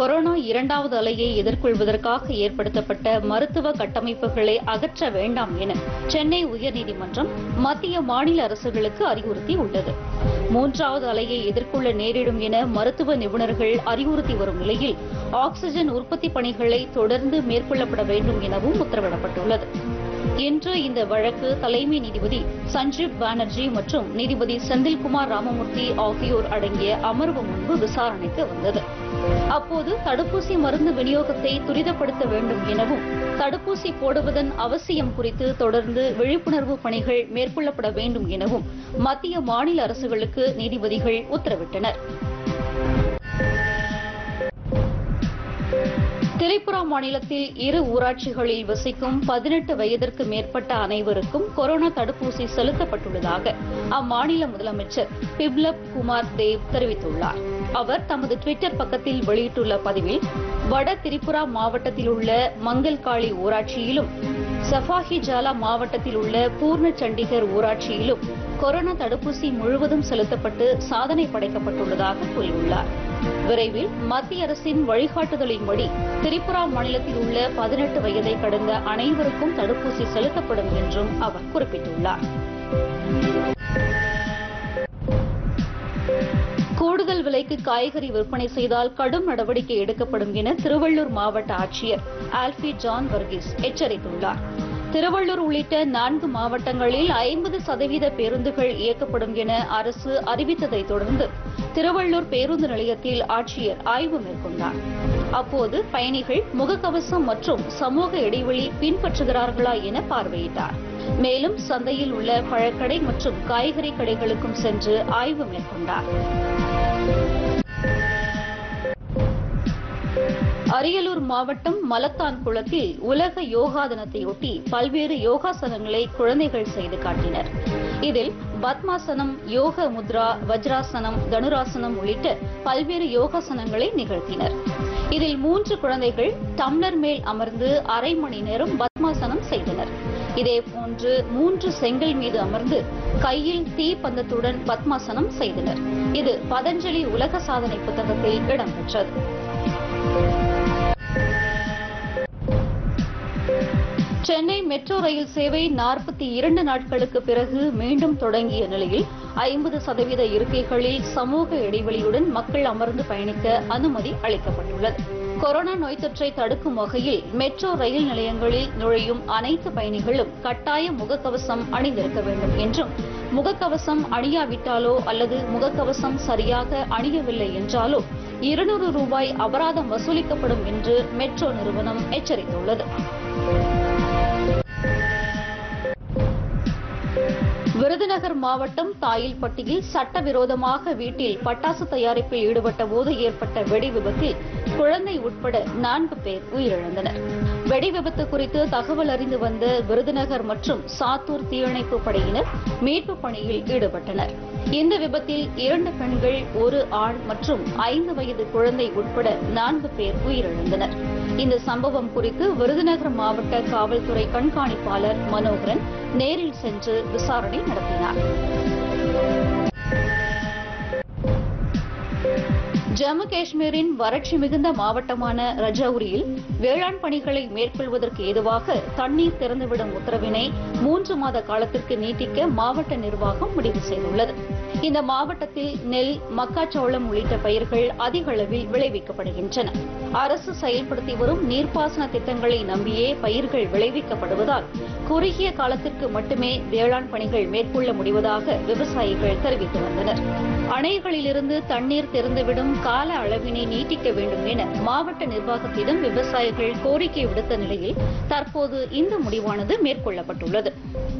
corona இரண்டாவது அலையை எதிர்கொள்வதற்காக ஏற்படுத்தப்பட்ட மருத்துவ கட்டமைப்புகளை அகற்ற வேண்டாம் என சென்னை உயர்நீதிமன்றம் மத்திய மாநில அரசுகளுக்கு அறிவுறுத்தியுள்ளது மூன்றாவது அலையை எதிர்கொள்ள நேரிடும் என மருத்துவ நிபுணர்கள் அறிவுறுத்தி வரும் நிலையில் ஆக்ஸிஜன் உற்பத்தி பணிகளை தொடர்ந்து மேற்கொள்ளப்பட வேண்டும் எனவும் உத்தரவிடப்பட்டுள்ளது இன்று இந்த வழக்கு தலைமை நீதிபதி சஞ்சீப் பானர்ஜி மற்றும் நீதிபதி செந்தில்குமார் ராமமூர்த்தி ஆகியோர் அடங்கிய அமர்வு முன்பு விசாரணைக்கு வந்தது அப்போது தடுப்பூசி மருந்து விநியோகத்தை துரிதப்படுத்த வேண்டும் எனவும் தடுப்பூசி போடுவதன் அவசியம் குறித்து தொடர்ந்து விழிப்புணர்வு பணிகள் மேற்கொள்ளப்பட வேண்டும் எனவும் மத்திய மாநில அரசுகளுக்கு நீதிபதிகள் உத்தரவிட்டனர் திரிபுரா மாநிலத்தில் இரு ஊராட்சிகளில் வசிக்கும் பதினெட்டு வயதிற்கு மேற்பட்ட அனைவருக்கும் கொரோனா தடுப்பூசி செலுத்தப்பட்டுள்ளதாக அம்மாநில முதலமைச்சர் பிப்லப் குமார் தேவ் தெரிவித்துள்ளார் அவர் தமது டுவிட்டர் பக்கத்தில் வெளியிட்டுள்ள பதிவில் வட திரிபுரா மாவட்டத்தில் உள்ள மங்கல்காளி ஊராட்சியிலும் சஃபாஹி ஜாலா மாவட்டத்தில் உள்ள பூர்ண சண்டிகர் ஊராட்சியிலும் கொரோனா தடுப்பூசி முழுவதும் செலுத்தப்பட்டு சாதனை படைக்கப்பட்டுள்ளதாக கூறியுள்ளார் விரைவில் மத்திய அரசின் வழிகாட்டுதலின்படி திரிபுரா மாநிலத்தில் உள்ள பதினெட்டு வயதை கடந்த அனைவருக்கும் தடுப்பூசி செலுத்தப்படும் என்றும் அவர் குறிப்பிட்டுள்ளார் கூடுதல் விலைக்கு காய்கறி விற்பனை செய்தால் கடும் நடவடிக்கை எடுக்கப்படும் என திருவள்ளூர் மாவட்ட ஆட்சியர் ஆல்பி ஜான் வர்கீஸ் எச்சரித்துள்ளார் திருவள்ளூர் உள்ளிட்ட நான்கு மாவட்டங்களில் ஐம்பது சதவீத பேருந்துகள் இயக்கப்படும் என அரசு அறிவித்ததை தொடர்ந்து திருவள்ளூர் பேருந்து நிலையத்தில் ஆட்சியர் ஆய்வு மேற்கொண்டார் அப்போது பயணிகள் முகக்கவசம் மற்றும் சமூக இடைவெளி பின்பற்றுகிறார்களா என பார்வையிட்டார் மேலும் சந்தையில் உள்ள பழக்கடை மற்றும் காய்கறி கடைகளுக்கும் சென்று ஆய்வு மேற்கொண்டார் அரியலூர் மாவட்டம் மலத்தான் குளத்தில் உலக யோகா தினத்தையொட்டி பல்வேறு யோகாசனங்களை குழந்தைகள் செய்து காட்டினர் இதில் பத்மாசனம் யோக முத்ரா வஜ்ராசனம் தனுராசனம் உள்ளிட்ட பல்வேறு யோகாசனங்களை நிகழ்த்தினர் இதில் மூன்று குழந்தைகள் டம்ளர் மேல் அமர்ந்து அரை மணி நேரம் பத்மாசனம் செய்தனர் இதேபோன்று மூன்று செங்கல் மீது அமர்ந்து கையில் தீ பந்தத்துடன் பத்மாசனம் செய்தனர் இது பதஞ்சலி உலக சாதனை புத்தகத்தில் இடம்பெற்றது சென்னை மெட்ரோ ரயில் சேவை நாற்பத்தி இரண்டு நாட்களுக்கு பிறகு மீண்டும் தொடங்கிய நிலையில் ஐம்பது சதவீத இருக்கைகளில் சமூக இடைவெளியுடன் மக்கள் அமர்ந்து பயணிக்க அனுமதி அளிக்கப்பட்டுள்ளது கொரோனா நோய் தொற்றை தடுக்கும் வகையில் மெட்ரோ ரயில் நிலையங்களில் நுழையும் அனைத்து பயணிகளும் கட்டாய முகக்கவசம் அணிந்திருக்க வேண்டும் என்றும் முகக்கவசம் அணியாவிட்டாலோ அல்லது முகக்கவசம் சரியாக அணியவில்லை என்றாலோ இருநூறு ரூபாய் அபராதம் வசூலிக்கப்படும் என்று மெட்ரோ நிறுவனம் எச்சரித்துள்ளது விருதுநகர் மாவட்டம் தாயில்பட்டியில் சட்டவிரோதமாக வீட்டில் பட்டாசு தயாரிப்பில் ஈடுபட்ட போது ஏற்பட்ட வெடி விபத்தில் குழந்தை உட்பட நான்கு பேர் உயிரிழந்தனர் வெடி விபத்து குறித்து தகவல் அறிந்து வந்த விருதுநகர் மற்றும் சாத்தூர் தீயணைப்பு படையினர் மீட்பு பணியில் ஈடுபட்டனர் இந்த விபத்தில் இரண்டு பெண்கள் ஒரு ஆண் மற்றும் ஐந்து வயது குழந்தை உட்பட நான்கு பேர் உயிரிழந்தனர் இந்த சம்பவம் குறித்து விருதுநகர் மாவட்ட காவல்துறை கண்காணிப்பாளர் மனோகரன் நேரில் சென்று விசாரணை நடத்தினார் ஜம்மு காஷ்மீரின் வறட்சி மிகுந்த மாவட்டமான ரஜௌரியில் வேளாண் பணிகளை மேற்கொள்வதற்கு ஏதுவாக தண்ணீர் திறந்துவிடும் உத்தரவினை மூன்று மாத காலத்திற்கு நீட்டிக்க மாவட்ட நிர்வாகம் முடிவு செய்துள்ளது இந்த மாவட்டத்தில் நெல் மக்காச்சோளம் உள்ளிட்ட பயிர்கள் அதிக அளவில் விளைவிக்கப்படுகின்றன அரசு செயல்படுத்தி வரும் நீர்ப்பாசன திட்டங்களை நம்பியே பயிர்கள் விளைவிக்கப்படுவதால் குறுகிய காலத்திற்கு மட்டுமே வேளாண் பணிகள் மேற்கொள்ள முடிவதாக விவசாயிகள் தெரிவித்து வந்தனர் அணைகளிலிருந்து தண்ணீர் திறந்துவிடும் கால அளவினை நீட்டிக்க வேண்டும் என மாவட்ட நிர்வாகத்திடம் விவசாயிகள் கோரிக்கை விடுத்த நிலையில் தற்போது இந்த முடிவானது மேற்கொள்ளப்பட்டுள்ளது